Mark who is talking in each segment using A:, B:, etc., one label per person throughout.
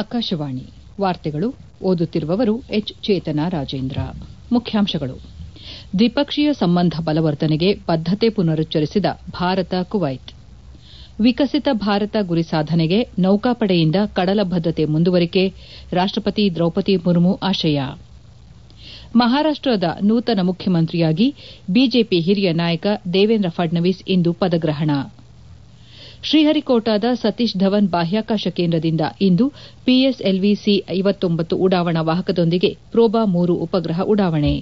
A: ಆಕಾಶವಾಣಿ ವಾರ್ತೆಗಳು ಓದುತ್ತಿರುವವರು ಎಚ್ ಚೇತನಾ ರಾಜೇಂದ್ರ ಮುಖ್ಯಾಂಶಗಳು ದ್ವಿಪಕ್ಷೀಯ ಸಂಬಂಧ ಬಲವರ್ಧನೆಗೆ ಬದ್ದತೆ ಪುನರುಚ್ಚರಿಸಿದ ಭಾರತ ಕುವೈತ್ ವಿಕಸಿತ ಭಾರತ ಗುರಿ ಸಾಧನೆಗೆ ನೌಕಾಪಡೆಯಿಂದ ಕಡಲ ಭದ್ರತೆ ಮುಂದುವರಿಕೆ ರಾಷ್ಟಪತಿ ದ್ರೌಪದಿ ಮುರ್ಮು ಆಶಯ ಮಹಾರಾಷ್ಟದ ನೂತನ ಮುಖ್ಯಮಂತ್ರಿಯಾಗಿ ಬಿಜೆಪಿ ಹಿರಿಯ ನಾಯಕ ದೇವೇಂದ್ರ ಫಡ್ನವೀಸ್ ಇಂದು ಪದಗ್ರಹಣ ಶ್ರೀಹರಿಕೋಟಾದ ಸತೀಶ್ ಧವನ್ ಬಾಹ್ಯಾಕಾಶ ಕೇಂದ್ರದಿಂದ ಇಂದು ಪಿಎಸ್ಎಲ್ವಿ ಸಿ ಉಡಾವಣಾ ವಾಹಕದೊಂದಿಗೆ ಪ್ರೋಬಾ ಮೂರು ಉಪಗ್ರಹ ಉಡಾವಣೆ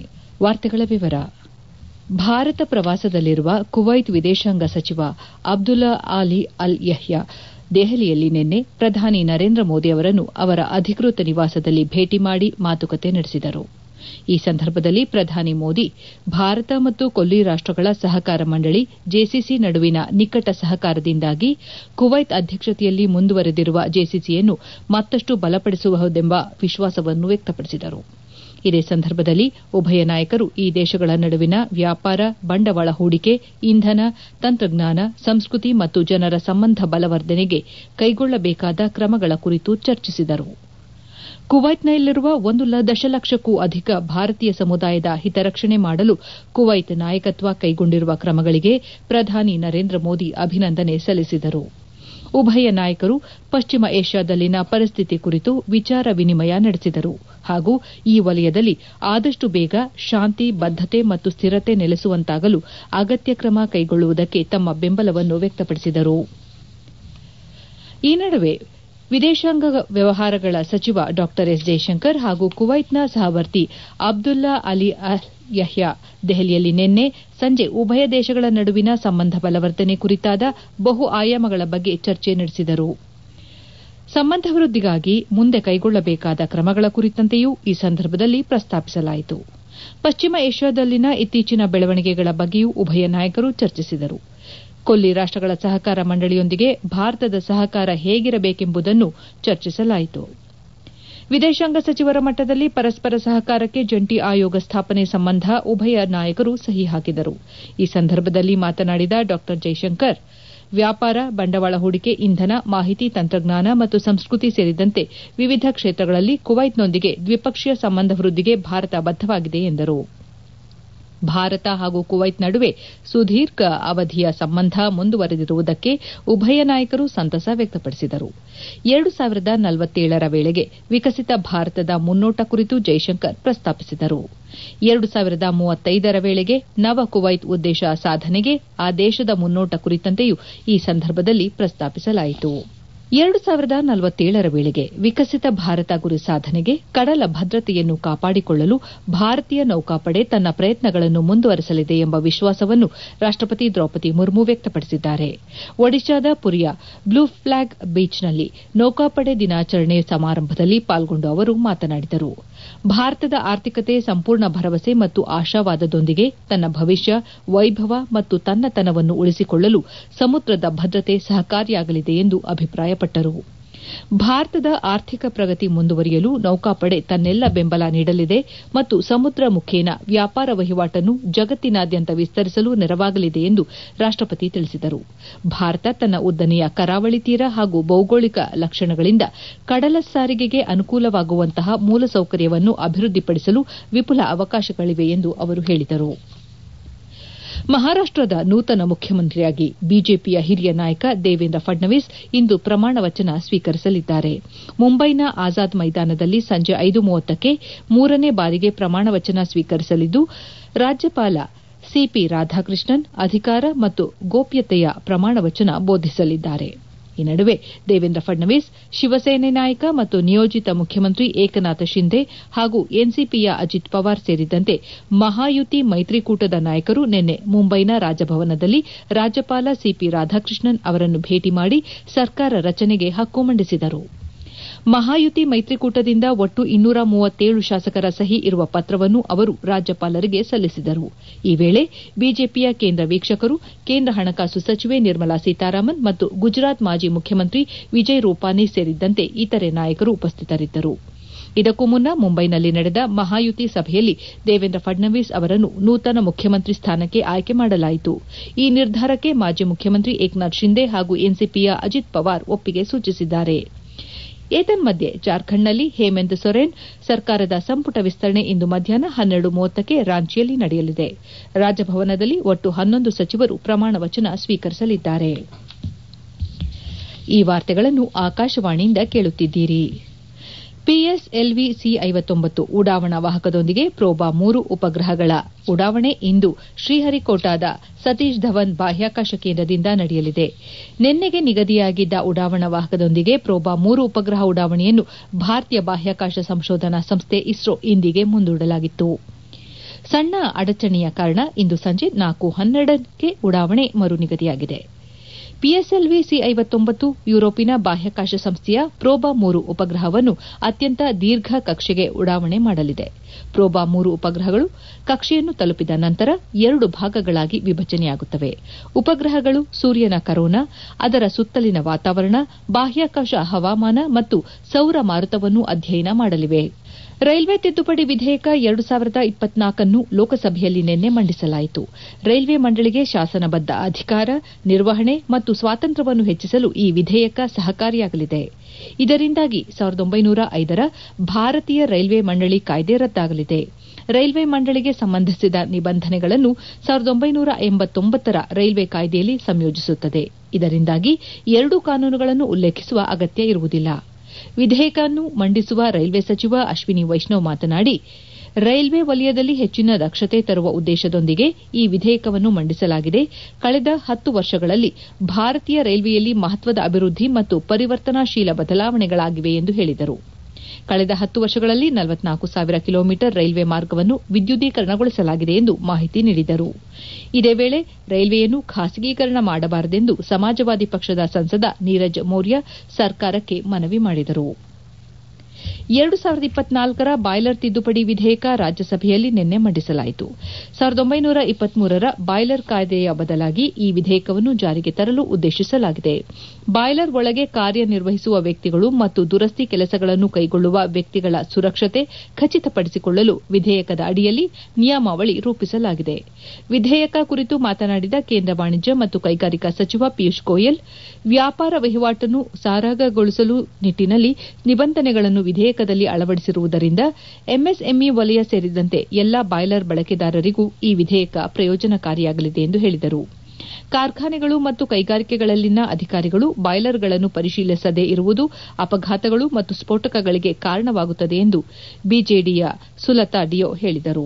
A: ಭಾರತ ಪ್ರವಾಸದಲ್ಲಿರುವ ಕುವೈತ್ ವಿದೇಶಾಂಗ ಸಚಿವ ಅಬ್ದುಲ್ಲಾ ಅಲಿ ಅಲ್ ಯಹ್ಯಾ ದೆಹಲಿಯಲ್ಲಿ ನಿನ್ನೆ ಪ್ರಧಾನಿ ನರೇಂದ್ರ ಮೋದಿ ಅವರನ್ನು ಅವರ ಅಧಿಕೃತ ನಿವಾಸದಲ್ಲಿ ಭೇಟಿ ಮಾಡಿ ಮಾತುಕತೆ ನಡೆಸಿದರು ಈ ಸಂದರ್ಭದಲ್ಲಿ ಪ್ರಧಾನಿ ಮೋದಿ ಭಾರತ ಮತ್ತು ಕೊಲ್ಲಿ ರಾಷ್ಟಗಳ ಸಹಕಾರ ಮಂಡಳಿ ಜೆಸಿಸಿ ನಡುವಿನ ನಿಕಟ ಸಹಕಾರದಿಂದಾಗಿ ಕುವೈತ್ ಅಧ್ಯಕ್ಷತೆಯಲ್ಲಿ ಮುಂದುವರೆದಿರುವ ಜೆಸಿಸಿಯನ್ನು ಮತ್ತಷ್ಟು ಬಲಪಡಿಸಬಹುದೆಂಬ ವಿಶ್ವಾಸವನ್ನು ವ್ಯಕ್ತಪಡಿಸಿದರು ಇದೇ ಸಂದರ್ಭದಲ್ಲಿ ಉಭಯ ನಾಯಕರು ಈ ದೇಶಗಳ ನಡುವಿನ ವ್ಯಾಪಾರ ಬಂಡವಾಳ ಹೂಡಿಕೆ ಇಂಧನ ತಂತ್ರಜ್ಞಾನ ಸಂಸ್ಕೃತಿ ಮತ್ತು ಜನರ ಸಂಬಂಧ ಬಲವರ್ಧನೆಗೆ ಕೈಗೊಳ್ಳಬೇಕಾದ ಕ್ರಮಗಳ ಕುರಿತು ಚರ್ಚಿಸಿದರು ಕುವೈತ್ನಲ್ಲಿರುವ ಒಂದು ದಶಲಕ್ಷಕ್ಕೂ ಅಧಿಕ ಭಾರತೀಯ ಸಮುದಾಯದ ಹಿತರಕ್ಷಣೆ ಮಾಡಲು ಕುವೈತ್ ನಾಯಕತ್ವ ಕೈಗೊಂಡಿರುವ ಕ್ರಮಗಳಿಗೆ ಪ್ರಧಾನಿ ನರೇಂದ್ರ ಮೋದಿ ಅಭಿನಂದನೆ ಸಲ್ಲಿಸಿದರು ಉಭಯ ನಾಯಕರು ಪಶ್ಚಿಮ ಏಷ್ಯಾದಲ್ಲಿನ ಪರಿಸ್ಥಿತಿ ಕುರಿತು ವಿಚಾರ ವಿನಿಮಯ ನಡೆಸಿದರು ಹಾಗೂ ಈ ವಲಯದಲ್ಲಿ ಆದಷ್ಟು ಬೇಗ ಶಾಂತಿ ಬದ್ದತೆ ಮತ್ತು ಸ್ಥಿರತೆ ನೆಲೆಸುವಂತಾಗಲು ಅಗತ್ಯ ಕ್ರಮ ಕೈಗೊಳ್ಳುವುದಕ್ಕೆ ತಮ್ಮ ಬೆಂಬಲವನ್ನು ವ್ಯಕ್ತಪಡಿಸಿದರು ಈ ನಡುವೆ ವಿದೇಶಾಂಗ ವ್ಯವಹಾರಗಳ ಸಚಿವ ಡಾ ಎಸ್ ಜೈಶಂಕರ್ ಹಾಗೂ ಕುವೈತ್ನ ಸಹವರ್ತಿ ಅಬ್ದುಲ್ಲಾ ಅಲಿ ಅಲ್ ಯಹ್ಯಾ ದೆಹಲಿಯಲ್ಲಿ ನಿನ್ನೆ ಸಂಜೆ ಉಭಯ ದೇಶಗಳ ನಡುವಿನ ಸಂಬಂಧ ಬಲವರ್ಧನೆ ಕುರಿತಾದ ಬಹು ಆಯಾಮಗಳ ಬಗ್ಗೆ ಚರ್ಚೆ ನಡೆಸಿದರು ಸಂಬಂಧ ವೃದ್ದಿಗಾಗಿ ಮುಂದೆ ಕೈಗೊಳ್ಳಬೇಕಾದ ಕ್ರಮಗಳ ಕುರಿತಂತೆಯೂ ಈ ಸಂದರ್ಭದಲ್ಲಿ ಪ್ರಸ್ತಾಪಿಸಲಾಯಿತು ಪಶ್ಚಿಮ ಏಷ್ಯಾದಲ್ಲಿನ ಇತ್ತೀಚಿನ ಬೆಳವಣಿಗೆಗಳ ಬಗ್ಗೆಯೂ ಉಭಯ ನಾಯಕರು ಚರ್ಚಿಸಿದರು ಕೊಲ್ಲಿ ರಾಷ್ಟಗಳ ಸಹಕಾರ ಮಂಡಳಿಯೊಂದಿಗೆ ಭಾರತದ ಸಹಕಾರ ಹೇಗಿರಬೇಕೆಂಬುದನ್ನು ಚರ್ಚಿಸಲಾಯಿತು ವಿದೇಶಾಂಗ ಸಚಿವರ ಮಟ್ಟದಲ್ಲಿ ಪರಸ್ಪರ ಸಹಕಾರಕ್ಕೆ ಜಂಟಿ ಆಯೋಗ ಸ್ಥಾಪನೆ ಸಂಬಂಧ ಉಭಯ ನಾಯಕರು ಸಹಿ ಹಾಕಿದರು ಈ ಸಂದರ್ಭದಲ್ಲಿ ಮಾತನಾಡಿದ ಡಾ ಜೈಶಂಕರ್ ವ್ಯಾಪಾರ ಬಂಡವಾಳ ಹೂಡಿಕೆ ಇಂಧನ ಮಾಹಿತಿ ತಂತ್ರಜ್ಞಾನ ಮತ್ತು ಸಂಸ್ಕೃತಿ ಸೇರಿದಂತೆ ವಿವಿಧ ಕ್ಷೇತ್ರಗಳಲ್ಲಿ ಕುವೈತ್ನೊಂದಿಗೆ ದ್ವಿಪಕ್ಷೀಯ ಸಂಬಂಧ ವೃದ್ದಿಗೆ ಭಾರತ ಬದ್ದವಾಗಿದೆ ಎಂದರು ಭಾರತ ಹಾಗೂ ಕುವೈತ್ ನಡುವೆ ಸುದೀರ್ಘ ಅವಧಿಯ ಸಂಬಂಧ ಮುಂದುವರೆದಿರುವುದಕ್ಕೆ ಉಭಯ ನಾಯಕರು ಸಂತಸ ವ್ಯಕ್ತಪಡಿಸಿದರು ಎರಡು ಸಾವಿರದ ನಲವತ್ತೇಳರ ವೇಳೆಗೆ ವಿಕಸಿತ ಭಾರತದ ಮುನ್ನೋಟ ಕುರಿತು ಜೈಶಂಕರ್ ಪ್ರಸ್ತಾಪಿಸಿದರು ಎರಡು ಸಾವಿರದ ಮೂವತ್ತೈದರ ವೇಳೆಗೆ ನವ ಕುವೈತ್ ಉದ್ದೇಶ ಸಾಧನೆಗೆ ಆ ದೇಶದ ಮುನ್ನೋಟ ಕುರಿತಂತೆಯೂ ಈ ಸಂದರ್ಭದಲ್ಲಿ ಪ್ರಸ್ತಾಪಿಸಲಾಯಿತು ಎರಡು ಸಾವಿರದ ನಲವತ್ತೇಳರ ವೇಳೆಗೆ ವಿಕಸಿತ ಭಾರತ ಗುರಿ ಸಾಧನೆಗೆ ಕಡಲ ಭದ್ರತೆಯನ್ನು ಕಾಪಾಡಿಕೊಳ್ಳಲು ಭಾರತೀಯ ನೌಕಾಪಡೆ ತನ್ನ ಪ್ರಯತ್ನಗಳನ್ನು ಮುಂದುವರೆಸಲಿದೆ ಎಂಬ ವಿಶ್ವಾಸವನ್ನು ರಾಷ್ಟಪತಿ ದ್ರೌಪದಿ ಮುರ್ಮು ವ್ಯಕ್ತಪಡಿಸಿದ್ದಾರೆ ಒಡಿಶಾದ ಪುರಿಯ ಬ್ಲೂ ಫ್ಲಾಗ್ ಬೀಚ್ನಲ್ಲಿ ನೌಕಾಪಡೆ ದಿನಾಚರಣೆ ಸಮಾರಂಭದಲ್ಲಿ ಪಾಲ್ಗೊಂಡು ಅವರು ಮಾತನಾಡಿದರು ಭಾರತದ ಆರ್ಥಿಕತೆ ಸಂಪೂರ್ಣ ಭರವಸೆ ಮತ್ತು ಆಶಾವಾದದೊಂದಿಗೆ ತನ್ನ ಭವಿಷ್ಯ ವೈಭವ ಮತ್ತು ತನ್ನತನವನ್ನು ಉಳಿಸಿಕೊಳ್ಳಲು ಸಮುದ್ರದ ಭದ್ರತೆ ಸಹಕಾರಿಯಾಗಲಿದೆ ಎಂದು ಅಭಿಪ್ರಾಯಪಟ್ಟರು ಭಾರತದ ಆರ್ಥಿಕ ಪ್ರಗತಿ ಮುಂದುವರಿಯಲು ನೌಕಾಪಡೆ ತನ್ನೆಲ್ಲ ಬೆಂಬಲ ನೀಡಲಿದೆ ಮತ್ತು ಸಮುದ್ರ ಮುಖೇನ ವ್ಯಾಪಾರ ವಹಿವಾಟನ್ನು ಜಗತ್ತಿನಾದ್ಯಂತ ವಿಸ್ತರಿಸಲು ನೆರವಾಗಲಿದೆ ಎಂದು ರಾಷ್ಟಪತಿ ತಿಳಿಸಿದರು ಭಾರತ ತನ್ನ ಉದ್ದನೆಯ ಕರಾವಳಿ ತೀರ ಹಾಗೂ ಭೌಗೋಳಿಕ ಲಕ್ಷಣಗಳಿಂದ ಕಡಲ ಸಾರಿಗೆಗೆ ಅನುಕೂಲವಾಗುವಂತಹ ಮೂಲಸೌಕರ್ಯವನ್ನು ಅಭಿವೃದ್ದಿಪಡಿಸಲು ವಿಪುಲ ಅವಕಾಶಗಳಿವೆ ಎಂದು ಅವರು ಹೇಳಿದರು ಮಹಾರಾಷ್ಟದ ನೂತನ ಮುಖ್ಯಮಂತ್ರಿಯಾಗಿ ಬಿಜೆಪಿಯ ಹಿರಿಯ ನಾಯಕ ದೇವೇಂದ್ರ ಫಡ್ನವೀಸ್ ಇಂದು ಪ್ರಮಾಣ ವಚನ ಸ್ವೀಕರಿಸಲಿದ್ದಾರೆ ಮುಂಬೈನ ಆಜಾದ್ ಮೈದಾನದಲ್ಲಿ ಸಂಜೆ ಐದು ಮೂವತ್ತಕ್ಕೆ ಮೂರನೇ ಬಾರಿಗೆ ಪ್ರಮಾಣ ವಚನ ಸ್ವೀಕರಿಸಲಿದ್ದು ರಾಜ್ಯಪಾಲ ಸಿಪಿ ರಾಧಾಕೃಷ್ಣನ್ ಅಧಿಕಾರ ಮತ್ತು ಗೋಪ್ಯತೆಯ ಪ್ರಮಾಣ ವಚನ ಬೋಧಿಸಲಿದ್ದಾರೆ ಈ ನಡುವೆ ದೇವೇಂದ್ರ ಫಡ್ನವೀಸ್ ಶಿವಸೇನೆ ನಾಯಕ ಮತ್ತು ನಿಯೋಜಿತ ಮುಖ್ಯಮಂತ್ರಿ ಏಕನಾಥ ಶಿಂದೆ ಹಾಗೂ ಎನ್ಸಿಪಿಯ ಅಜಿತ್ ಪವಾರ್ ಸೇರಿದಂತೆ ಮಹಾಯುತಿ ಮೈತ್ರಿಕೂಟದ ನಾಯಕರು ನಿನ್ನೆ ಮುಂಬೈನ ರಾಜಭವನದಲ್ಲಿ ರಾಜ್ಯಪಾಲ ಸಿಪಿ ರಾಧಾಕೃಷ್ಣನ್ ಅವರನ್ನು ಭೇಟಿ ಮಾಡಿ ಸರ್ಕಾರ ರಚನೆಗೆ ಹಕ್ಕು ಮಂಡಿಸಿದರು ಮಹಾಯುತಿ ಮೈತ್ರಿಕೂಟದಿಂದ ಒಟ್ಟು ಇನ್ನೂರ ಮೂವತ್ತೇಳು ಶಾಸಕರ ಸಹಿ ಇರುವ ಪತ್ರವನ್ನು ಅವರು ರಾಜ್ಯಪಾಲರಿಗೆ ಸಲ್ಲಿಸಿದರು ಈ ವೇಳೆ ಬಿಜೆಪಿಯ ಕೇಂದ್ರ ವೀಕ್ಷಕರು ಕೇಂದ್ರ ಹಣಕಾಸು ಸಚಿವೆ ನಿರ್ಮಲಾ ಸೀತಾರಾಮನ್ ಮತ್ತು ಗುಜರಾತ್ ಮಾಜಿ ಮುಖ್ಯಮಂತ್ರಿ ವಿಜಯ್ ರೂಪಾನಿ ಸೇರಿದಂತೆ ಇತರೆ ನಾಯಕರು ಉಪಸ್ಥಿತರಿದ್ದರು ಇದಕ್ಕೂ ಮುನ್ನ ಮುಂಬೈನಲ್ಲಿ ನಡೆದ ಮಹಾಯುತಿ ಸಭೆಯಲ್ಲಿ ದೇವೇಂದ್ರ ಫಡ್ನವೀಸ್ ಅವರನ್ನು ನೂತನ ಮುಖ್ಯಮಂತ್ರಿ ಸ್ಥಾನಕ್ಕೆ ಆಯ್ಕೆ ಮಾಡಲಾಯಿತು ಈ ನಿರ್ಧಾರಕ್ಕೆ ಮಾಜಿ ಮುಖ್ಯಮಂತ್ರಿ ಏಕನಾಥ್ ಶಿಂದೆ ಹಾಗೂ ಎನ್ಸಿಪಿಯ ಅಜಿತ್ ಪವಾರ್ ಒಪ್ಪಿಗೆ ಸೂಚಿಸಿದ್ದಾರೆ ಏತನ್ಮಧ್ಯೆ ಜಾರ್ಖಂಡ್ನಲ್ಲಿ ಹೇಮಂತ್ ಸೊರೇನ್ ಸರ್ಕಾರದ ಸಂಪುಟ ವಿಸ್ತರಣೆ ಇಂದು ಮಧ್ಯಾಹ್ನ ಹನ್ನೆರಡು ಮೂವತ್ತಕ್ಕೆ ರಾಂಚಿಯಲ್ಲಿ ನಡೆಯಲಿದೆ ರಾಜಭವನದಲ್ಲಿ ಒಟ್ಟು ಹನ್ನೊಂದು ಸಚಿವರು ಪ್ರಮಾಣ ವಚನ ಸ್ವೀಕರಿಸಲಿದ್ದಾರೆ ಈ ವಾರ್ತೆಗಳನ್ನು ಆಕಾಶವಾಣಿಯಿಂದ ಕೇಳುತ್ತಿದ್ದೀರಿ ಪಿಎಸ್ಎಲ್ವಿ ಸಿ ಐವತ್ತೊಂಬತ್ತು ಉಡಾವಣಾ ವಾಹಕದೊಂದಿಗೆ ಪ್ರೋಬಾ ಮೂರು ಉಪಗ್ರಹಗಳ ಉಡಾವಣೆ ಇಂದು ಶ್ರೀಹರಿಕೋಟಾದ ಸತೀಶ್ ಧವನ್ ಬಾಹ್ಯಾಕಾಶ ಕೇಂದ್ರದಿಂದ ನಡೆಯಲಿದೆ ನಿನ್ನೆಗೆ ನಿಗದಿಯಾಗಿದ್ದ ಉಡಾವಣಾ ವಾಹಕದೊಂದಿಗೆ ಪ್ರೋಬಾ ಮೂರು ಉಪಗ್ರಹ ಉಡಾವಣೆಯನ್ನು ಭಾರತೀಯ ಬಾಹ್ಯಾಕಾಶ ಸಂಶೋಧನಾ ಸಂಸ್ಥೆ ಇಸ್ರೋ ಇಂದಿಗೆ ಮುಂದೂಡಲಾಗಿತ್ತು ಸಣ್ಣ ಅಡಚಣೆಯ ಕಾರಣ ಇಂದು ಸಂಜೆ ನಾಲ್ಕು ಹನ್ನೆರಡಕ್ಕೆ ಉಡಾವಣೆ ಮರು ನಿಗದಿಯಾಗಿದೆ ಪಿಎಸ್ಎಲ್ವಿ ಸಿ ಐವತ್ತೊಂಬತ್ತು ಯುರೋಪಿನ ಬಾಹ್ಯಾಕಾಶ ಸಂಸ್ಥೆಯ ಪ್ರೋಬಾ ಮೂರು ಉಪಗ್ರಹವನ್ನು ಅತ್ಯಂತ ದೀರ್ಘ ಕಕ್ಷೆಗೆ ಉಡಾವಣೆ ಮಾಡಲಿದೆ ಪ್ರೋಬಾ ಮೂರು ಉಪಗ್ರಹಗಳು ಕಕ್ಷೆಯನ್ನು ತಲುಪಿದ ನಂತರ ಎರಡು ಭಾಗಗಳಾಗಿ ವಿಭಜನೆಯಾಗುತ್ತವೆ ಉಪಗ್ರಹಗಳು ಸೂರ್ಯನ ಕರೋನಾ ಅದರ ಸುತ್ತಲಿನ ವಾತಾವರಣ ಬಾಹ್ಯಾಕಾಶ ಹವಾಮಾನ ಮತ್ತು ಸೌರ ಮಾರುತವನ್ನು ಅಧ್ಯಯನ ಮಾಡಲಿವೆ ರೈಲ್ವೆ ತಿದ್ದುಪಡಿ ವಿಧೇಯಕ ಎರಡು ಸಾವಿರದ ಇಪ್ಪತ್ನಾಲ್ಕನ್ನು ಲೋಕಸಭೆಯಲ್ಲಿ ನಿನ್ನೆ ಮಂಡಿಸಲಾಯಿತು ರೈಲ್ವೆ ಮಂಡಳಿಗೆ ಶಾಸನಬದ್ದ ಅಧಿಕಾರ ನಿರ್ವಹಣೆ ಮತ್ತು ಸ್ವಾತಂತ್ರ್ಯವನ್ನು ಹೆಚ್ಚಿಸಲು ಈ ವಿಧೇಯಕ ಸಹಕಾರಿಯಾಗಲಿದೆ ಇದರಿಂದಾಗಿ ಸಾವಿರದ ಒಂಬೈನೂರ ಐದರ ಭಾರತೀಯ ರೈಲ್ವೆ ಮಂಡಳಿ ಕಾಯ್ದೆ ರದ್ದಾಗಲಿದೆ ರೈಲ್ವೆ ಮಂಡಳಿಗೆ ಸಂಬಂಧಿಸಿದ ನಿಬಂಧನೆಗಳನ್ನು ಸಾವಿರದ ಒಂಬೈನೂರ ಎಂಬತ್ತೊಂಬತ್ತರ ರೈಲ್ವೆ ಕಾಯ್ದೆಯಲ್ಲಿ ಸಂಯೋಜಿಸುತ್ತದೆ ಇದರಿಂದಾಗಿ ಎರಡೂ ಕಾನೂನುಗಳನ್ನು ಉಲ್ಲೇಖಿಸುವ ಅಗತ್ಯ ಇರುವುದಿಲ್ಲ ವಿಧೇಯಕವನ್ನು ಮಂಡಿಸುವ ರೈಲ್ವೆ ಸಚಿವ ಅಶ್ವಿನಿ ವೈಷ್ಣವ್ ಮಾತನಾಡಿ ರೈಲ್ವೆ ವಲಯದಲ್ಲಿ ಹೆಚ್ಚಿನ ದಕ್ಷತೆ ತರುವ ಉದ್ದೇಶದೊಂದಿಗೆ ಈ ವಿಧೇಯಕವನ್ನು ಮಂಡಿಸಲಾಗಿದೆ ಕಳೆದ ಹತ್ತು ವರ್ಷಗಳಲ್ಲಿ ಭಾರತೀಯ ರೈಲ್ವೆಯಲ್ಲಿ ಮಹತ್ವದ ಅಭಿವೃದ್ಧಿ ಮತ್ತು ಪರಿವರ್ತನಾಶೀಲ ಬದಲಾವಣೆಗಳಾಗಿವೆ ಎಂದು ಹೇಳಿದರು ಕಳೆದ ಹತ್ತು ವರ್ಷಗಳಲ್ಲಿ ನಲವತ್ನಾಲ್ಕು ಸಾವಿರ ಕಿಲೋಮೀಟರ್ ರೈಲ್ವೆ ಮಾರ್ಗವನ್ನು ವಿದ್ಯುದೀಕರಣಗೊಳಿಸಲಾಗಿದೆ ಎಂದು ಮಾಹಿತಿ ನೀಡಿದರು ಇದೇ ವೇಳೆ ರೈಲ್ವೆಯನ್ನು ಖಾಸಗೀಕರಣ ಮಾಡಬಾರದೆಂದು ಸಮಾಜವಾದಿ ಪಕ್ಷದ ಸಂಸದ ನೀರಜ್ ಮೌರ್ಯ ಸರ್ಕಾರಕ್ಕೆ ಮನವಿ ಮಾಡಿದರು ಎರಡು ಸಾವಿರದ ಇಪ್ಪತ್ನಾಲ್ಕರ ಬಾಯ್ಲರ್ ತಿದ್ದುಪಡಿ ವಿಧೇಯಕ ರಾಜ್ಯಸಭೆಯಲ್ಲಿ ನಿನ್ನೆ ಮಂಡಿಸಲಾಯಿತು ಸಾವಿರದ ಒಂಬೈನೂರ ಇಪ್ಪತ್ಮೂರರ ಬಾಯ್ಲರ್ ಕಾಯ್ದೆಯ ಬದಲಾಗಿ ಈ ವಿಧೇಯಕವನ್ನು ಜಾರಿಗೆ ತರಲು ಉದ್ದೇಶಿಸಲಾಗಿದೆ ಬಾಯ್ಲರ್ ಒಳಗೆ ಕಾರ್ಯನಿರ್ವಹಿಸುವ ವ್ಯಕ್ತಿಗಳು ಮತ್ತು ದುರಸ್ತಿ ಕೆಲಸಗಳನ್ನು ಕೈಗೊಳ್ಳುವ ವ್ಯಕ್ತಿಗಳ ಸುರಕ್ಷತೆ ಖಚಿತಪಡಿಸಿಕೊಳ್ಳಲು ವಿಧೇಯಕದ ಅಡಿಯಲ್ಲಿ ನಿಯಮಾವಳಿ ರೂಪಿಸಲಾಗಿದೆ ವಿಧೇಯಕ ಕುರಿತು ಮಾತನಾಡಿದ ಕೇಂದ್ರ ವಾಣಿಜ್ಯ ಮತ್ತು ಕೈಗಾರಿಕಾ ಸಚಿವ ಪಿಯೂಷ್ ಗೋಯಲ್ ವ್ಯಾಪಾರ ವಹಿವಾಟನ್ನು ಸರಾಗಗೊಳಿಸಲು ನಿಟ್ಟಿನಲ್ಲಿ ನಿಬಂಧನೆಗಳನ್ನು ವಿಧೇಯಕದಲ್ಲಿ ಅಳವಡಿಸಿರುವುದರಿಂದ ಎಂಎಸ್ಎಂಇ ವಲಯ ಸೇರಿದಂತೆ ಎಲ್ಲಾ ಬಾಯ್ಲರ್ ಬಳಕೆದಾರರಿಗೂ ಈ ವಿಧೇಯಕ ಪ್ರಯೋಜನಕಾರಿಯಾಗಲಿದೆ ಎಂದು ಹೇಳಿದರು ಕಾರ್ಖಾನೆಗಳು ಮತ್ತು ಕೈಗಾರಿಕೆಗಳಲ್ಲಿನ ಅಧಿಕಾರಿಗಳು ಬಾಯ್ಲರ್ಗಳನ್ನು ಪರಿಶೀಲಿಸದೇ ಇರುವುದು ಅಪಘಾತಗಳು ಮತ್ತು ಸ್ಫೋಟಕಗಳಿಗೆ ಕಾರಣವಾಗುತ್ತದೆ ಎಂದು ಬಿಜೆಡಿಯ ಸುಲತಾ ಡಿಯೋ ಹೇಳಿದರು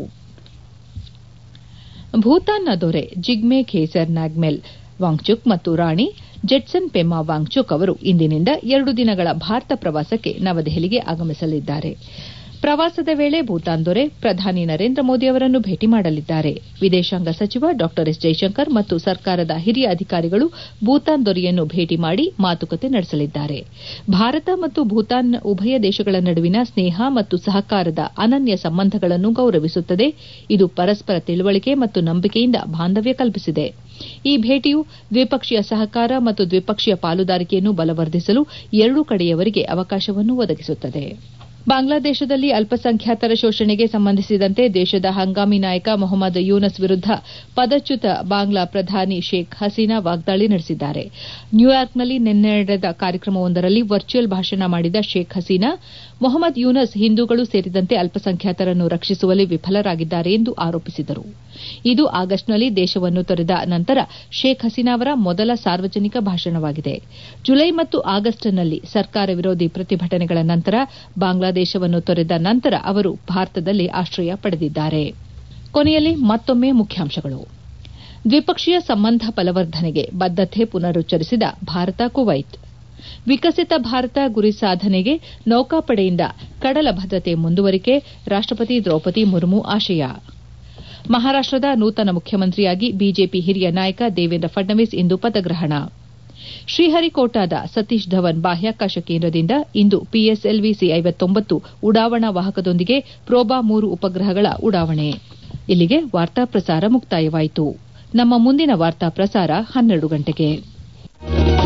A: ಭೂತಾನ್ನ ದೊರೆ ಜಿಗ್ಮೆ ಖೇಸರ್ ನಾಗ್ಮೆಲ್ ವಾಂಗ್ಚುಕ್ ಮತ್ತು ರಾಣಿ ಜೆಟ್ಸನ್ ಪೆಮಾ ವಾಂಗ್ಚುಕ್ ಅವರು ಇಂದಿನಿಂದ ಎರಡು ದಿನಗಳ ಭಾರತ ಪ್ರವಾಸಕ್ಕೆ ನವದೆಹಲಿಗೆ ಆಗಮಿಸಲಿದ್ದಾರೆ ಪ್ರವಾಸದ ವೇಳೆ ಭೂತಾನ್ ದೊರೆ ಪ್ರಧಾನಿ ನರೇಂದ್ರ ಮೋದಿ ಅವರನ್ನು ಭೇಟಿ ಮಾಡಲಿದ್ದಾರೆ ವಿದೇಶಾಂಗ ಸಚಿವ ಡಾ ಎಸ್ ಜೈಶಂಕರ್ ಮತ್ತು ಸರ್ಕಾರದ ಹಿರಿಯ ಅಧಿಕಾರಿಗಳು ಭೂತಾನ್ ದೊರೆಯನ್ನು ಭೇಟಿ ಮಾಡಿ ಮಾತುಕತೆ ನಡೆಸಲಿದ್ದಾರೆ ಭಾರತ ಮತ್ತು ಭೂತಾನ್ ಉಭಯ ದೇಶಗಳ ನಡುವಿನ ಸ್ನೇಹ ಮತ್ತು ಸಹಕಾರದ ಅನನ್ಯ ಸಂಬಂಧಗಳನ್ನು ಗೌರವಿಸುತ್ತದೆ ಇದು ಪರಸ್ಪರ ತಿಳುವಳಿಕೆ ಮತ್ತು ನಂಬಿಕೆಯಿಂದ ಬಾಂಧವ್ಯ ಕಲ್ಪಿಸಿದೆ ಈ ಭೇಟಿಯು ದ್ವಿಪಕ್ಷೀಯ ಸಹಕಾರ ಮತ್ತು ದ್ವಿಪಕ್ಷೀಯ ಪಾಲುದಾರಿಕೆಯನ್ನು ಬಲವರ್ಧಿಸಲು ಎರಡೂ ಕಡೆಯವರಿಗೆ ಅವಕಾಶವನ್ನು ಒದಗಿಸುತ್ತದೆ ಬಾಂಗ್ಲಾದೇಶದಲ್ಲಿ ಅಲ್ಪಸಂಖ್ಯಾತರ ಶೋಷಣೆಗೆ ಸಂಬಂಧಿಸಿದಂತೆ ದೇಶದ ಹಂಗಾಮಿ ನಾಯಕ ಮೊಹಮ್ಮದ್ ಯೂನಸ್ ವಿರುದ್ದ ಪದಚ್ಯುತ ಬಾಂಗ್ಲಾ ಪ್ರಧಾನಿ ಶೇಖ್ ಹಸೀನಾ ವಾಗ್ದಾಳಿ ನಡೆಸಿದ್ದಾರೆ ನ್ಯೂಯಾರ್ಕ್ನಲ್ಲಿ ನಿನ್ನೆ ನಡೆದ ಕಾರ್ಯಕ್ರಮವೊಂದರಲ್ಲಿ ವರ್ಚುವಲ್ ಭಾಷಣ ಮಾಡಿದ ಶೇಖ್ ಹಸೀನಾ ಮೊಹಮ್ಮದ್ ಯೂನಸ್ ಹಿಂದೂಗಳು ಸೇರಿದಂತೆ ಅಲ್ಪಸಂಖ್ಯಾತರನ್ನು ರಕ್ಷಿಸುವಲ್ಲಿ ವಿಫಲರಾಗಿದ್ದಾರೆ ಎಂದು ಆರೋಪಿಸಿದರು ಇದು ಆಗಸ್ಟ್ನಲ್ಲಿ ದೇಶವನ್ನು ತೊರೆದ ನಂತರ ಶೇಖ್ ಹಸೀನಾ ಅವರ ಮೊದಲ ಸಾರ್ವಜನಿಕ ಭಾಷಣವಾಗಿದೆ ಜುಲೈ ಮತ್ತು ಆಗಸ್ಟ್ನಲ್ಲಿ ಸರ್ಕಾರ ವಿರೋಧಿ ಪ್ರತಿಭಟನೆಗಳ ನಂತರ ಬಾಂಗ್ಲಾದೇಶವನ್ನು ತೊರೆದ ನಂತರ ಅವರು ಭಾರತದಲ್ಲಿ ಆಶ್ರಯ ಪಡೆದಿದ್ದಾರೆ ಕೊನೆಯಲ್ಲಿ ಮತ್ತೊಮ್ಮೆ ಮುಖ್ಯಾಂಶಗಳು ದ್ವಿಪಕ್ಷೀಯ ಸಂಬಂಧ ಬಲವರ್ಧನೆಗೆ ಬದ್ದತೆ ಪುನರುಚ್ಚರಿಸಿದ ಭಾರತ ಕುವೈತ್ ವಿಕಸಿತ ಭಾರತ ಗುರಿ ಸಾಧನೆಗೆ ನೌಕಾಪಡೆಯಿಂದ ಕಡಲ ಭದ್ರತೆ ಮುಂದುವರಿಕೆ ರಾಷ್ಟಪತಿ ದ್ರೌಪದಿ ಮುರ್ಮು ಆಶಯ ಮಹಾರಾಷ್ಟದ ನೂತನ ಮುಖ್ಯಮಂತ್ರಿಯಾಗಿ ಬಿಜೆಪಿ ಹಿರಿಯ ನಾಯಕ ದೇವೇಂದ್ರ ಫಡ್ನವೀಸ್ ಇಂದು ಪದಗ್ರಹಣ ಶ್ರೀಹರಿಕೋಟಾದ ಸತೀಶ್ ಧವನ್ ಬಾಹ್ಯಾಕಾಶ ಕೇಂದ್ರದಿಂದ ಇಂದು ಪಿಎಸ್ಎಲ್ವಿ ಸಿ ಐವತ್ತೊಂಬತ್ತು ಉಡಾವಣಾ ವಾಹಕದೊಂದಿಗೆ ಪ್ರೋಬಾ ಮೂರು ಉಪಗ್ರಹಗಳ ಉಡಾವಣೆ ಇಲ್ಲಿಗೆ ವಾರ್ತಾ ಪ್ರಸಾರ ಮುಕ್ತಾಯವಾಯಿತು ನಮ್ಮ ಮುಂದಿನ ವಾರ್ತಾ ಪ್ರಸಾರ ಹನ್ನೆರಡು ಗಂಟೆಗೆ